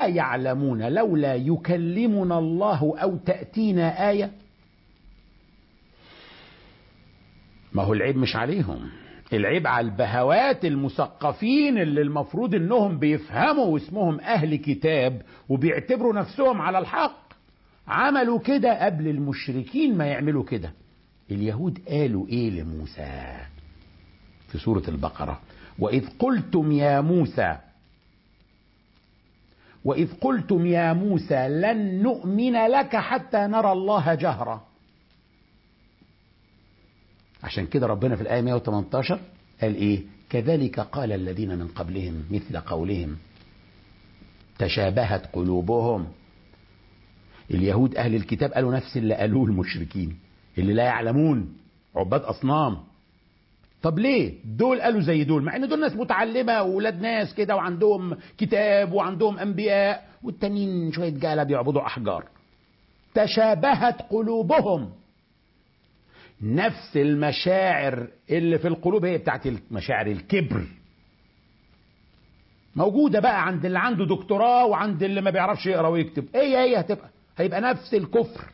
يعلمون لولا يكلمنا الله أو تأتينا آية ما هو العيب مش عليهم العيب على البهوات المثقفين اللي المفروض انهم بيفهموا واسمهم اهل كتاب وبيعتبروا نفسهم على الحق عملوا كده قبل المشركين ما يعملوا كده اليهود قالوا ايه لموسى في سورة البقرة وإذ قلتم يا موسى وإذ قلتم يا موسى لن نؤمن لك حتى نرى الله جهرة عشان كده ربنا في الآية 118 قال إيه كذلك قال الذين من قبلهم مثل قولهم تشابهت قلوبهم اليهود أهل الكتاب قالوا نفس اللي قالوه المشركين اللي لا يعلمون عباد أصنام طب ليه دول قالوا زي دول مع ان دول ناس متعلمه واولاد ناس كده وعندهم كتاب وعندهم انبياء والتانيين شويه جاله بيعبدوا احجار تشابهت قلوبهم نفس المشاعر اللي في القلوب هي بتاعت مشاعر الكبر موجوده بقى عند اللي عنده دكتوراه وعند اللي ما بيعرفش يقرا ويكتب هي هي هتبقى هيبقى نفس الكفر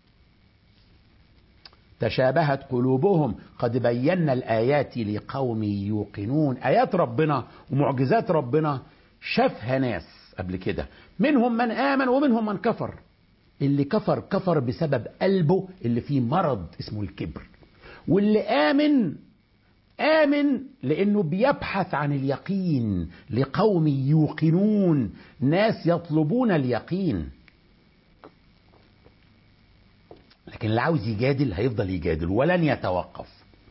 تشابهت قلوبهم قد بينا الآيات لقوم يوقنون آيات ربنا ومعجزات ربنا شافها ناس قبل كده منهم من آمن ومنهم من كفر اللي كفر كفر بسبب قلبه اللي فيه مرض اسمه الكبر واللي آمن آمن لأنه بيبحث عن اليقين لقوم يوقنون ناس يطلبون اليقين لكن اللي عاوز يجادل هيفضل يجادل ولن يتوقف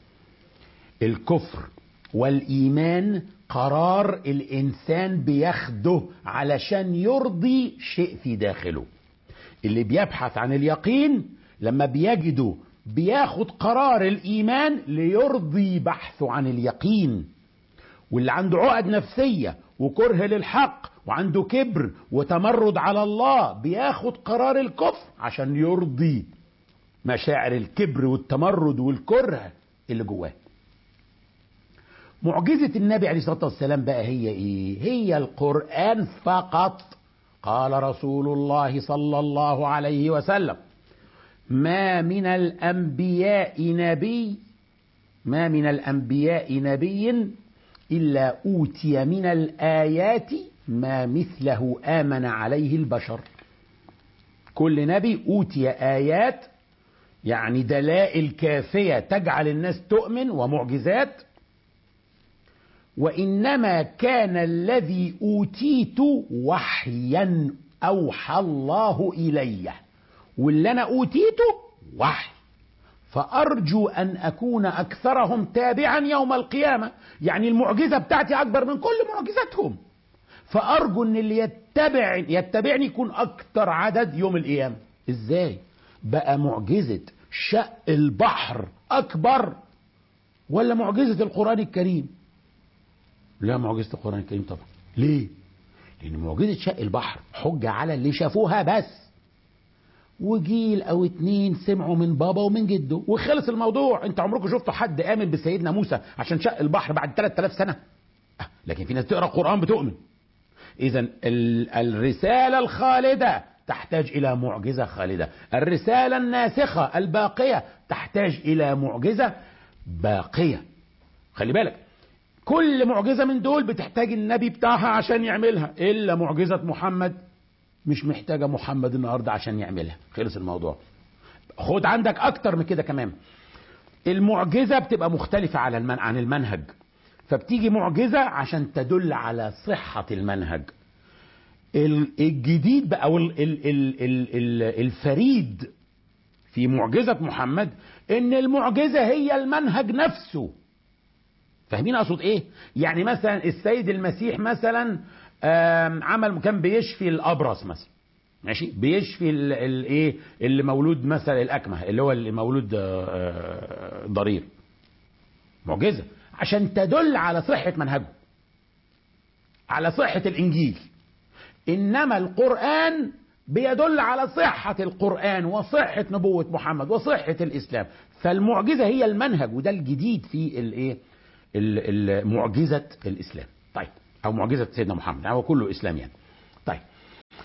الكفر والايمان قرار الانسان بياخده علشان يرضي شيء في داخله اللي بيبحث عن اليقين لما بيجده بياخد قرار الايمان ليرضي بحثه عن اليقين واللي عنده عقد نفسيه وكره للحق وعنده كبر وتمرد على الله بياخد قرار الكفر عشان يرضي مشاعر الكبر والتمرد والكره اللي جواه معجزة النبي عليه الصلاة والسلام بقى هي ايه هي القرآن فقط قال رسول الله صلى الله عليه وسلم ما من الأنبياء نبي ما من الأنبياء نبي إلا أوتي من الآيات ما مثله آمن عليه البشر كل نبي أوتي آيات يعني دلائل كافيه تجعل الناس تؤمن ومعجزات وانما كان الذي اوتيت وحيا اوحى الله الي واللي انا اوتيته وحي فارجو ان اكون اكثرهم تابعا يوم القيامه يعني المعجزه بتاعتي اكبر من كل معجزاتهم فارجو ان اللي يتبع يتبعني يكون اكتر عدد يوم القيامه ازاي بقى معجزه شق البحر اكبر ولا معجزه القران الكريم لا معجزه القران الكريم طبعا ليه لان معجزه شق البحر حجه على اللي شافوها بس وجيل او اتنين سمعوا من بابا ومن جده وخلص الموضوع انت عمركم شفتوا حد امن بسيدنا موسى عشان شق البحر بعد 3000 سنه لكن في ناس تقرا القران بتؤمن اذا الرساله الخالده تحتاج الى معجزه خالده الرساله الناسخه الباقيه تحتاج الى معجزه باقيه خلي بالك كل معجزه من دول بتحتاج النبي بتاعها عشان يعملها الا معجزه محمد مش محتاجه محمد النهارده عشان يعملها خلص الموضوع خد عندك اكتر من كده كمان المعجزه بتبقى مختلفه على المن... عن المنهج فبتيجي معجزه عشان تدل على صحه المنهج الجديد بقى او الفريد في معجزة محمد ان المعجزة هي المنهج نفسه فاهمين اقصد ايه يعني مثلا السيد المسيح مثلا عمل كان بيشفي الابرص مثلا ماشي بيشفي الايه اللي مولود مثلا الاكمه اللي هو اللي مولود ضرير معجزه عشان تدل على صحه منهجه على صحه الانجيل انما القران بيدل على صحه القران وصحه نبوه محمد وصحه الاسلام فالمعجزه هي المنهج وده الجديد في الايه معجزه الاسلام طيب او معجزه سيدنا محمد هو كله اسلام يعني طيب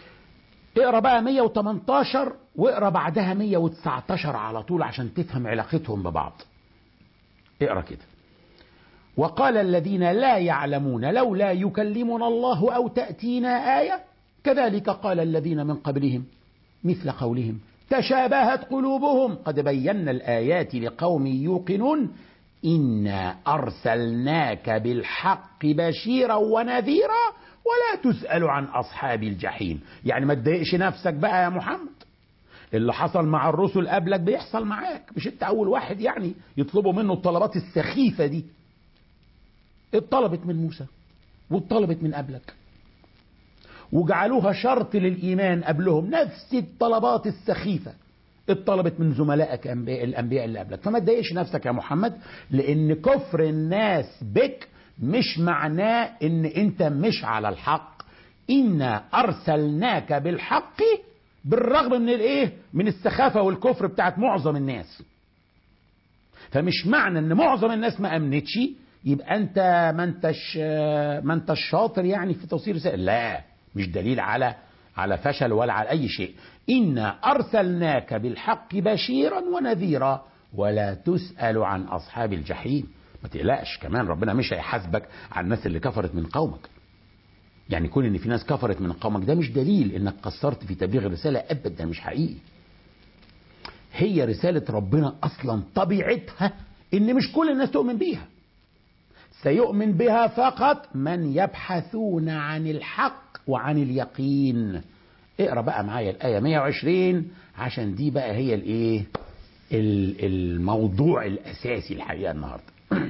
اقرا بقى 118 واقرا بعدها 119 على طول عشان تفهم علاقتهم ببعض اقرا كده وقال الذين لا يعلمون لولا يكلمنا الله او تاتينا ايه كذلك قال الذين من قبلهم مثل قولهم تشابهت قلوبهم قد بينا الايات لقوم يوقنون انا ارسلناك بالحق بشيرا ونذيرا ولا تسال عن اصحاب الجحيم يعني ما تضايقش نفسك بقى يا محمد اللي حصل مع الرسل قبلك بيحصل معاك مش انت اول واحد يعني يطلبوا منه الطلبات السخيفه دي اتطلبت من موسى واتطلبت من قبلك وجعلوها شرط للإيمان قبلهم نفس الطلبات السخيفة اتطلبت من زملائك الأنبياء اللي قبلك فما تضايقش نفسك يا محمد لأن كفر الناس بك مش معناه ان انت مش على الحق إنا أرسلناك بالحق بالرغم من الايه من السخافة والكفر بتاعت معظم الناس فمش معنى ان معظم الناس ما امنتش يبقى انت ما انتش ما انتش شاطر يعني في توصيل رسالة لا مش دليل على على فشل ولا على اي شيء انا ارسلناك بالحق بشيرا ونذيرا ولا تسال عن اصحاب الجحيم ما تقلقش كمان ربنا مش هيحاسبك على الناس اللي كفرت من قومك يعني كون ان في ناس كفرت من قومك ده مش دليل انك قصرت في تبليغ الرساله ابدا مش حقيقي هي رساله ربنا اصلا طبيعتها ان مش كل الناس تؤمن بيها سيؤمن بها فقط من يبحثون عن الحق وعن اليقين اقرا بقى معايا الايه 120 عشان دي بقى هي الايه الموضوع الاساسي الحقيقه النهارده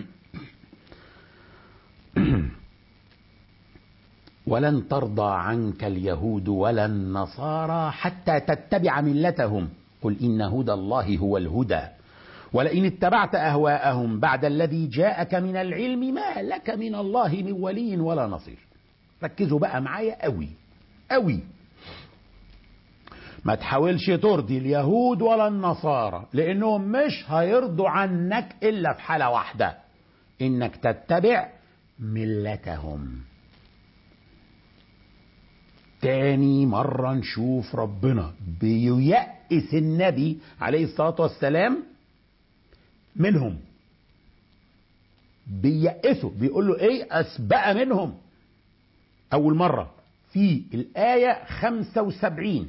ولن ترضى عنك اليهود ولا النصارى حتى تتبع ملتهم قل ان هدى الله هو الهدى ولئن اتبعت اهواءهم بعد الذي جاءك من العلم ما لك من الله من ولي ولا نصير ركزوا بقى معايا قوي قوي ما تحاولش ترضي اليهود ولا النصارى لانهم مش هيرضوا عنك الا في حاله واحده انك تتبع ملتهم تاني مرة نشوف ربنا بييأس النبي عليه الصلاة والسلام منهم بييأسه بيقول له ايه أسبق منهم أول مرة في الآية 75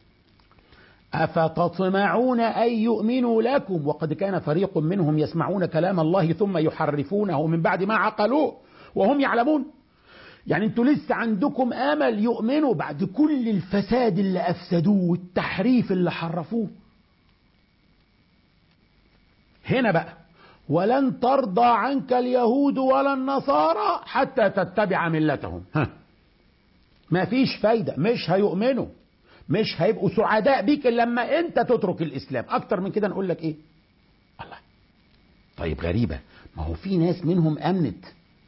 أفتطمعون أن يؤمنوا لكم وقد كان فريق منهم يسمعون كلام الله ثم يحرفونه من بعد ما عقلوه وهم يعلمون يعني انتوا لسه عندكم امل يؤمنوا بعد كل الفساد اللي افسدوه والتحريف اللي حرفوه هنا بقى ولن ترضى عنك اليهود ولا النصارى حتى تتبع ملتهم ها ما فيش فايدة مش هيؤمنوا مش هيبقوا سعداء بيك إلا لما انت تترك الاسلام اكتر من كده نقول لك ايه الله طيب غريبة ما هو في ناس منهم امنت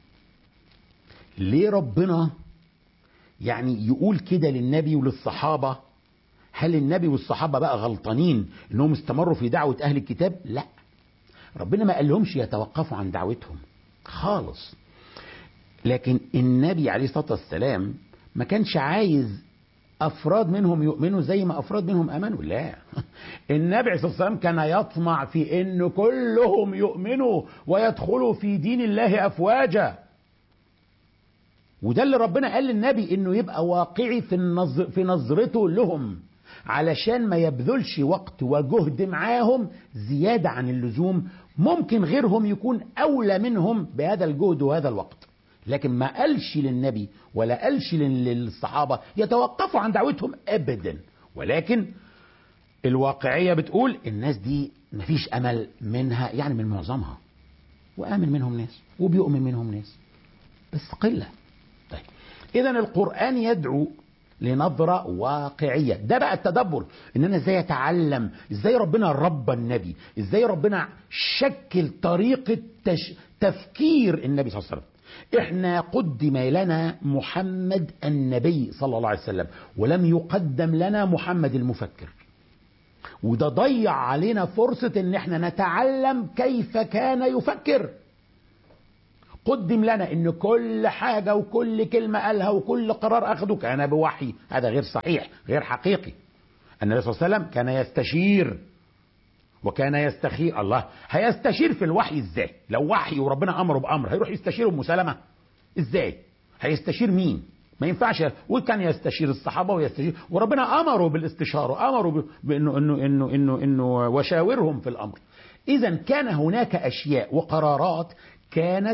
ليه ربنا يعني يقول كده للنبي وللصحابة هل النبي والصحابة بقى غلطانين انهم استمروا في دعوة اهل الكتاب لا ربنا ما قالهمش يتوقفوا عن دعوتهم خالص لكن النبي عليه الصلاة والسلام ما كانش عايز افراد منهم يؤمنوا زي ما افراد منهم امنوا لا النبي عليه الصلاه والسلام كان يطمع في ان كلهم يؤمنوا ويدخلوا في دين الله افواجا وده اللي ربنا قال للنبي انه يبقى واقعي في النظر في نظرته لهم علشان ما يبذلش وقت وجهد معاهم زيادة عن اللزوم ممكن غيرهم يكون أولى منهم بهذا الجهد وهذا الوقت لكن ما قالش للنبي ولا قالش للصحابة يتوقفوا عن دعوتهم أبدا ولكن الواقعية بتقول الناس دي مفيش أمل منها يعني من معظمها وآمن منهم ناس وبيؤمن منهم ناس بس قلة طيب إذا القرآن يدعو لنظرة واقعية ده بقى التدبر ان انا ازاي اتعلم ازاي ربنا ربى النبي ازاي ربنا شكل طريقة تش... تفكير النبي صلى الله عليه وسلم احنا قدم لنا محمد النبي صلى الله عليه وسلم ولم يقدم لنا محمد المفكر وده ضيع علينا فرصة ان احنا نتعلم كيف كان يفكر قدم لنا ان كل حاجة وكل كلمة قالها وكل قرار اخده كان بوحي هذا غير صحيح غير حقيقي النبي صلى الله عليه وسلم كان يستشير وكان يستخير الله هيستشير في الوحي ازاي لو وحي وربنا امره بامر هيروح يستشير ام سلمة ازاي هيستشير مين ما ينفعش وكان يستشير الصحابه ويستشير وربنا امره بالاستشاره امره بانه انه انه انه انه وشاورهم في الامر اذا كان هناك اشياء وقرارات كانت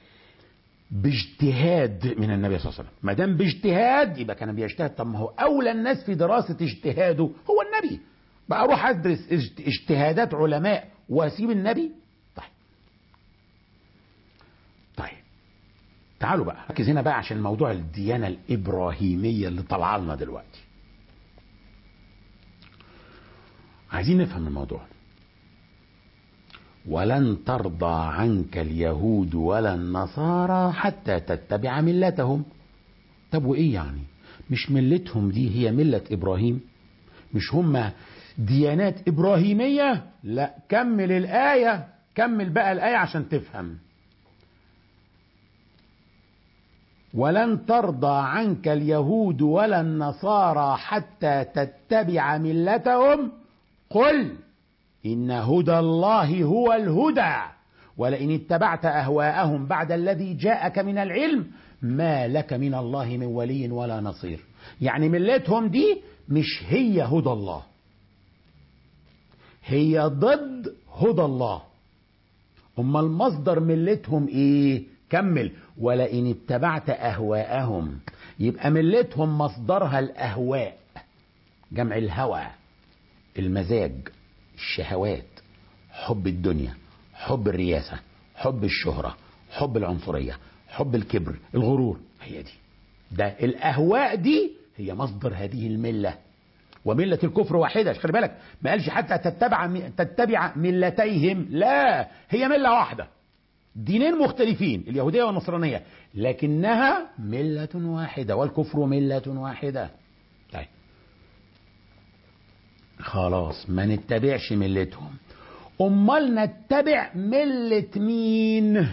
باجتهاد من النبي صلى الله عليه وسلم ما دام باجتهاد يبقى كان بيجتهد طب ما هو اولى الناس في دراسه اجتهاده هو النبي بقى اروح ادرس اجتهادات علماء واسيب النبي طيب طيب تعالوا بقى ركز هنا بقى عشان موضوع الديانه الابراهيميه اللي طالعه لنا دلوقتي عايزين نفهم الموضوع ولن ترضى عنك اليهود ولا النصارى حتى تتبع ملتهم طب وايه يعني مش ملتهم دي هي مله ابراهيم مش هم ديانات ابراهيميه لا كمل الايه كمل بقى الايه عشان تفهم ولن ترضى عنك اليهود ولا النصارى حتى تتبع ملتهم قل ان هدى الله هو الهدى ولئن اتبعت اهواءهم بعد الذي جاءك من العلم ما لك من الله من ولي ولا نصير يعني ملتهم دي مش هي هدى الله هي ضد هدى الله اما المصدر ملتهم ايه كمل ولئن اتبعت اهواءهم يبقى ملتهم مصدرها الاهواء جمع الهوى المزاج الشهوات حب الدنيا حب الرياسة حب الشهرة حب العنصرية حب الكبر الغرور هي دي ده الأهواء دي هي مصدر هذه الملة وملة الكفر واحدة خلي بالك ما قالش حتى تتبع تتبع ملتيهم لا هي ملة واحدة دينين مختلفين اليهودية والنصرانية لكنها ملة واحدة والكفر ملة واحدة طيب خلاص ما نتبعش ملتهم امال نتبع ملة مين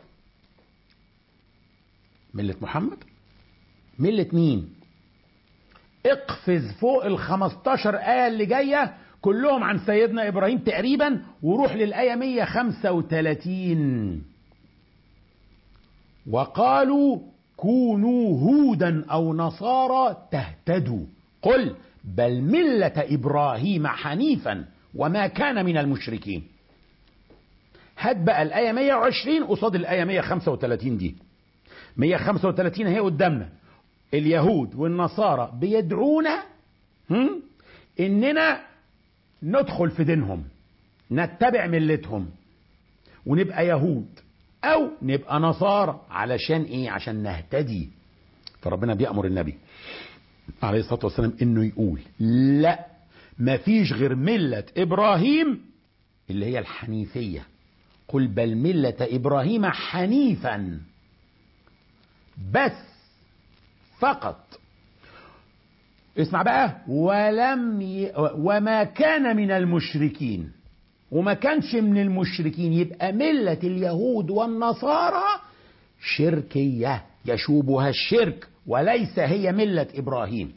ملة محمد ملة مين اقفز فوق ال 15 آية اللي جاية كلهم عن سيدنا إبراهيم تقريبا وروح للآية 135 وقالوا كونوا هودا أو نصارى تهتدوا قل بل ملة إبراهيم حنيفا وما كان من المشركين هات بقى الآية 120 قصاد الآية 135 دي 135 هي قدامنا اليهود والنصارى بيدعونا هم؟ إننا ندخل في دينهم نتبع ملتهم ونبقى يهود أو نبقى نصارى علشان إيه عشان نهتدي فربنا بيأمر النبي عليه الصلاة والسلام انه يقول لا مفيش غير ملة ابراهيم اللي هي الحنيفية قل بل ملة ابراهيم حنيفا بس فقط اسمع بقى ولم ي... وما كان من المشركين وما كانش من المشركين يبقى ملة اليهود والنصارى شركية يشوبها الشرك وليس هي ملة إبراهيم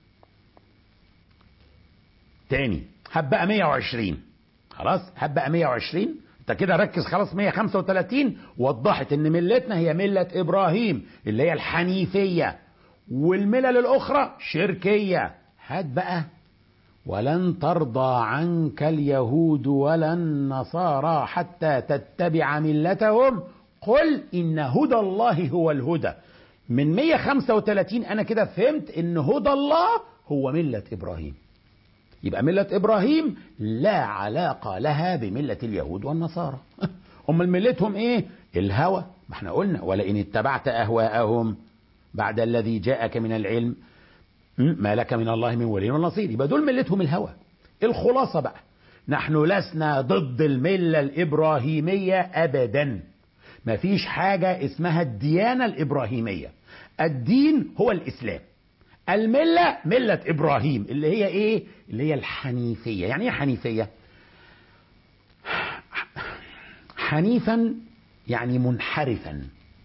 تاني هب بقى 120 خلاص هب بقى 120 انت كده ركز خلاص 135 وضحت ان ملتنا هي ملة ابراهيم اللي هي الحنيفية والملل الاخرى شركية هات بقى ولن ترضى عنك اليهود ولا النصارى حتى تتبع ملتهم قل ان هدى الله هو الهدى من 135 انا كده فهمت ان هدى الله هو ملة ابراهيم يبقى ملة ابراهيم لا علاقة لها بملة اليهود والنصارى امال ملتهم ايه الهوى ما احنا قلنا ولئن اتبعت اهواءهم بعد الذي جاءك من العلم ما لك من الله من ولي ونصير يبقى دول ملتهم الهوى الخلاصة بقى نحن لسنا ضد الملة الإبراهيمية أبدا ما فيش حاجة اسمها الديانة الإبراهيمية الدين هو الإسلام الملة ملة إبراهيم اللي هي إيه اللي هي الحنيفية يعني إيه حنيفية حنيفا يعني منحرفا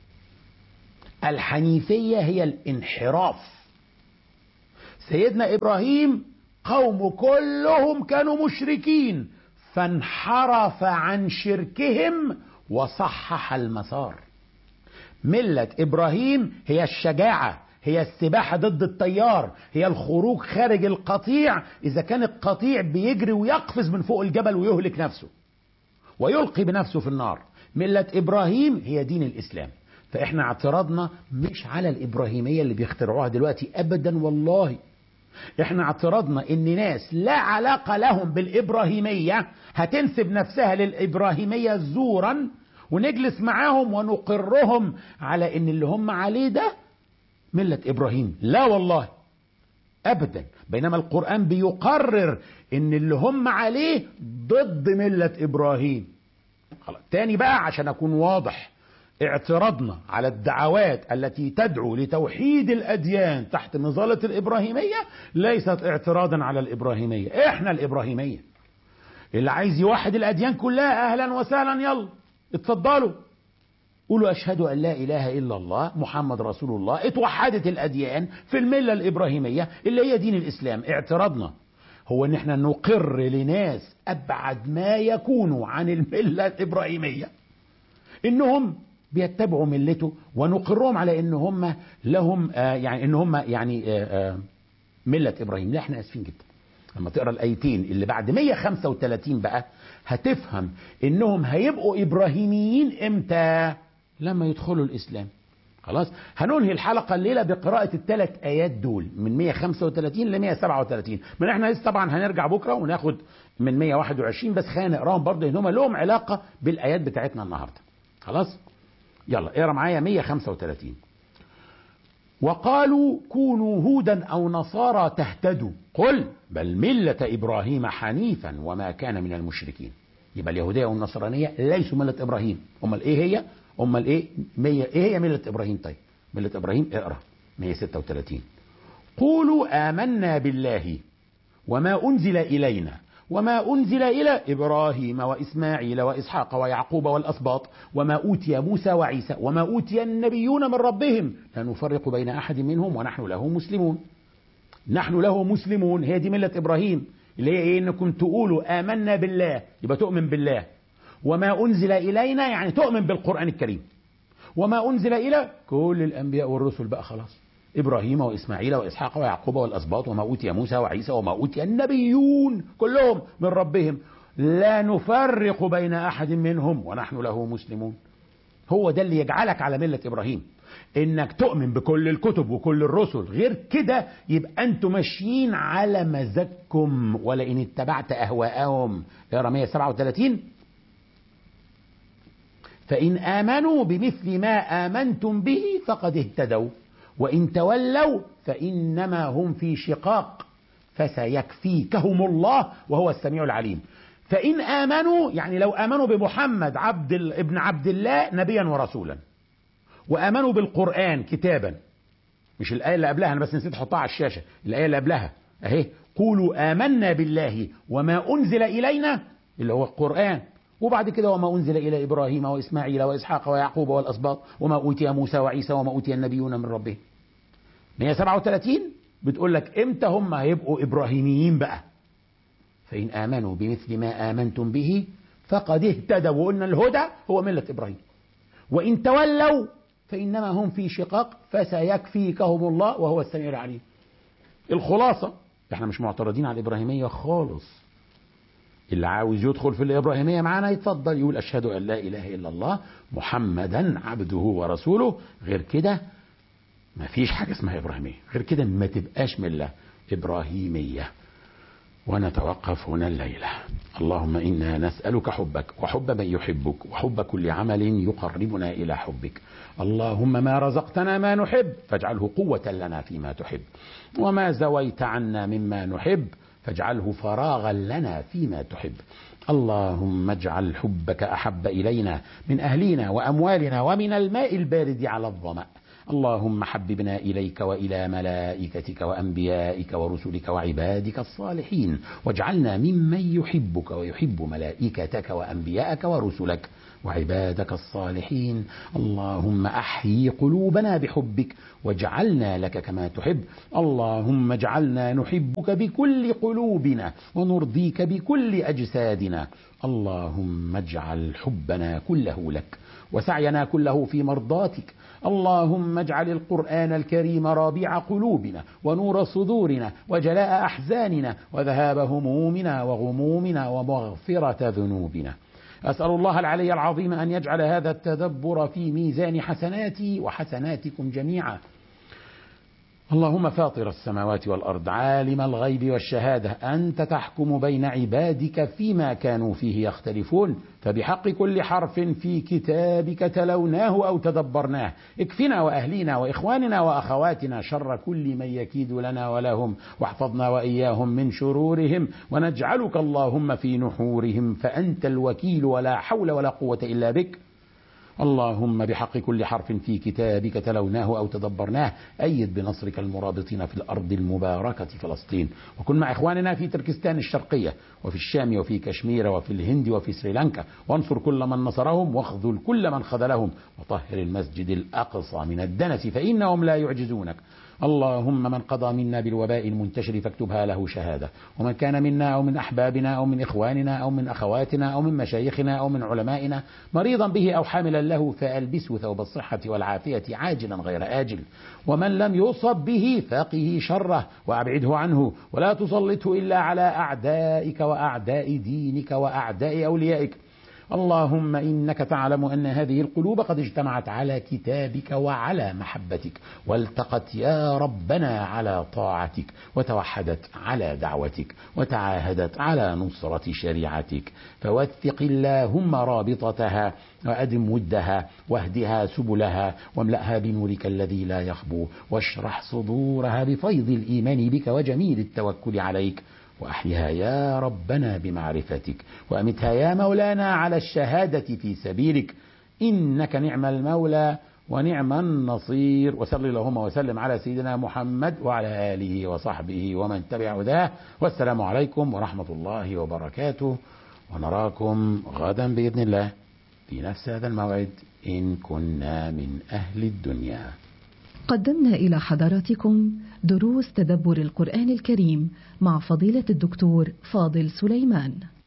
الحنيفية هي الانحراف سيدنا إبراهيم قوم كلهم كانوا مشركين فانحرف عن شركهم وصحح المسار ملة إبراهيم هي الشجاعة هي السباحة ضد التيار هي الخروج خارج القطيع إذا كان القطيع بيجري ويقفز من فوق الجبل ويهلك نفسه ويلقي بنفسه في النار ملة إبراهيم هي دين الإسلام فإحنا اعتراضنا مش على الإبراهيمية اللي بيخترعوها دلوقتي أبدا والله احنا اعترضنا ان ناس لا علاقة لهم بالإبراهيمية هتنسب نفسها للإبراهيمية زورا ونجلس معاهم ونقرهم على ان اللي هم عليه ده ملة إبراهيم لا والله أبدا بينما القرآن بيقرر ان اللي هم عليه ضد ملة إبراهيم خلاص تاني بقى عشان أكون واضح اعتراضنا على الدعوات التي تدعو لتوحيد الأديان تحت مظلة الإبراهيمية ليست اعتراضا على الإبراهيمية احنا الإبراهيمية اللي عايز يوحد الأديان كلها أهلا وسهلا يلا اتفضلوا قولوا أشهد أن لا إله إلا الله محمد رسول الله اتوحدت الأديان في الملة الإبراهيمية اللي هي دين الإسلام اعتراضنا هو ان احنا نقر لناس ابعد ما يكونوا عن المله الابراهيميه انهم بيتبعوا ملته ونقرهم على ان هم لهم آه يعني ان هم يعني آه آه مله ابراهيم لا احنا اسفين جدا لما تقرا الايتين اللي بعد 135 بقى هتفهم انهم هيبقوا ابراهيميين امتى لما يدخلوا الاسلام خلاص هننهي الحلقة الليلة بقراءة الثلاث آيات دول من 135 ل 137 من احنا لسه طبعا هنرجع بكرة وناخد من 121 بس خلينا نقراهم برضه ان هم لهم علاقة بالآيات بتاعتنا النهاردة خلاص يلا اقرا معايا 135 وقالوا كونوا هودا او نصارى تهتدوا قل بل ملة ابراهيم حنيفا وما كان من المشركين يبقى اليهودية والنصرانية ليسوا ملة ابراهيم امال ايه هي امال ايه مية ايه هي ملة ابراهيم طيب ملة ابراهيم اقرا 136 قولوا آمنا بالله وما أنزل إلينا وما أنزل إلى إبراهيم وإسماعيل وإسحاق ويعقوب والأسباط وما أوتي موسى وعيسى وما أوتي النبيون من ربهم لا نفرق بين أحد منهم ونحن له مسلمون نحن له مسلمون هي دي ملة إبراهيم اللي هي إيه إنكم تقولوا آمنا بالله يبقى تؤمن بالله وما أنزل إلينا يعني تؤمن بالقرآن الكريم وما أنزل إلى كل الأنبياء والرسل بقى خلاص إبراهيم وإسماعيل وإسحاق ويعقوب والأسباط وما أوتي موسى وعيسى وما أوتي النبيون كلهم من ربهم لا نفرق بين أحد منهم ونحن له مسلمون هو ده اللي يجعلك على ملة إبراهيم إنك تؤمن بكل الكتب وكل الرسل غير كده يبقى أنتم ماشيين على مزاجكم ولئن اتبعت أهواءهم اقرا 137 فإن آمنوا بمثل ما آمنتم به فقد اهتدوا وإن تولوا فإنما هم في شقاق فسيكفيكهم الله وهو السميع العليم فإن آمنوا يعني لو آمنوا بمحمد عبد ابن عبد الله نبيا ورسولا وآمنوا بالقرآن كتابا مش الآية اللي قبلها أنا بس نسيت أحطها على الشاشة الآية اللي قبلها أهي قولوا آمنا بالله وما أنزل إلينا اللي هو القرآن وبعد كده وما أنزل إلى إبراهيم وإسماعيل وإسحاق ويعقوب والأسباط وما أوتي موسى وعيسى وما أوتي النبيون من ربهم 137 بتقول لك امتى هم هيبقوا إبراهيميين بقى فإن آمنوا بمثل ما آمنتم به فقد اهتدوا وقلنا الهدى هو ملة إبراهيم وإن تولوا فإنما هم في شقاق فسيكفيكهم الله وهو السميع العليم الخلاصة احنا مش معترضين على الإبراهيمية خالص اللي عاوز يدخل في الإبراهيمية معانا يتفضل يقول أشهد أن لا إله إلا الله محمدا عبده ورسوله غير كده ما فيش حاجة اسمها إبراهيمية غير كده ما تبقاش ملة إبراهيمية ونتوقف هنا الليلة اللهم إنا نسألك حبك وحب من يحبك وحب كل عمل يقربنا إلى حبك اللهم ما رزقتنا ما نحب فاجعله قوة لنا فيما تحب وما زويت عنا مما نحب فاجعله فراغا لنا فيما تحب اللهم اجعل حبك احب الينا من اهلنا واموالنا ومن الماء البارد على الظما اللهم حببنا اليك والى ملائكتك وانبيائك ورسلك وعبادك الصالحين واجعلنا ممن يحبك ويحب ملائكتك وانبيائك ورسلك وعبادك الصالحين اللهم أحيي قلوبنا بحبك واجعلنا لك كما تحب اللهم اجعلنا نحبك بكل قلوبنا ونرضيك بكل أجسادنا اللهم اجعل حبنا كله لك وسعينا كله في مرضاتك اللهم اجعل القرآن الكريم رابع قلوبنا ونور صدورنا وجلاء أحزاننا وذهاب همومنا وغمومنا ومغفرة ذنوبنا أسأل الله العلي العظيم أن يجعل هذا التدبر في ميزان حسناتي وحسناتكم جميعا اللهم فاطر السماوات والأرض عالم الغيب والشهادة أنت تحكم بين عبادك فيما كانوا فيه يختلفون فبحق كل حرف في كتابك تلوناه أو تدبرناه اكفنا وأهلينا وإخواننا وأخواتنا شر كل من يكيد لنا ولهم واحفظنا وإياهم من شرورهم ونجعلك اللهم في نحورهم فأنت الوكيل ولا حول ولا قوة إلا بك اللهم بحق كل حرف في كتابك تلوناه أو تدبرناه أيد بنصرك المرابطين في الأرض المباركة فلسطين وكن مع إخواننا في تركستان الشرقية وفي الشام وفي كشمير وفي الهند وفي سريلانكا وانصر كل من نصرهم واخذل كل من خذلهم وطهر المسجد الأقصى من الدنس فإنهم لا يعجزونك اللهم من قضى منا بالوباء المنتشر فاكتبها له شهادة ومن كان منا أو من أحبابنا أو من إخواننا أو من أخواتنا أو من مشايخنا أو من علمائنا مريضا به أو حاملا له فألبسه ثوب الصحة والعافية عاجلا غير آجل ومن لم يصب به فقه شره وأبعده عنه ولا تسلطه إلا على أعدائك وأعداء دينك وأعداء أوليائك اللهم إنك تعلم أن هذه القلوب قد اجتمعت على كتابك وعلى محبتك والتقت يا ربنا على طاعتك وتوحدت على دعوتك وتعاهدت على نصرة شريعتك فوثق اللهم رابطتها وأدم ودها واهدها سبلها واملأها بنورك الذي لا يخبو واشرح صدورها بفيض الإيمان بك وجميل التوكل عليك وأحيها يا ربنا بمعرفتك وأمتها يا مولانا على الشهادة في سبيلك إنك نعم المولى ونعم النصير وصل اللهم وسلم على سيدنا محمد وعلى آله وصحبه ومن تبع هداه والسلام عليكم ورحمة الله وبركاته ونراكم غدا بإذن الله في نفس هذا الموعد إن كنا من أهل الدنيا قدمنا إلى حضراتكم دروس تدبر القرآن الكريم مع فضيلة الدكتور فاضل سليمان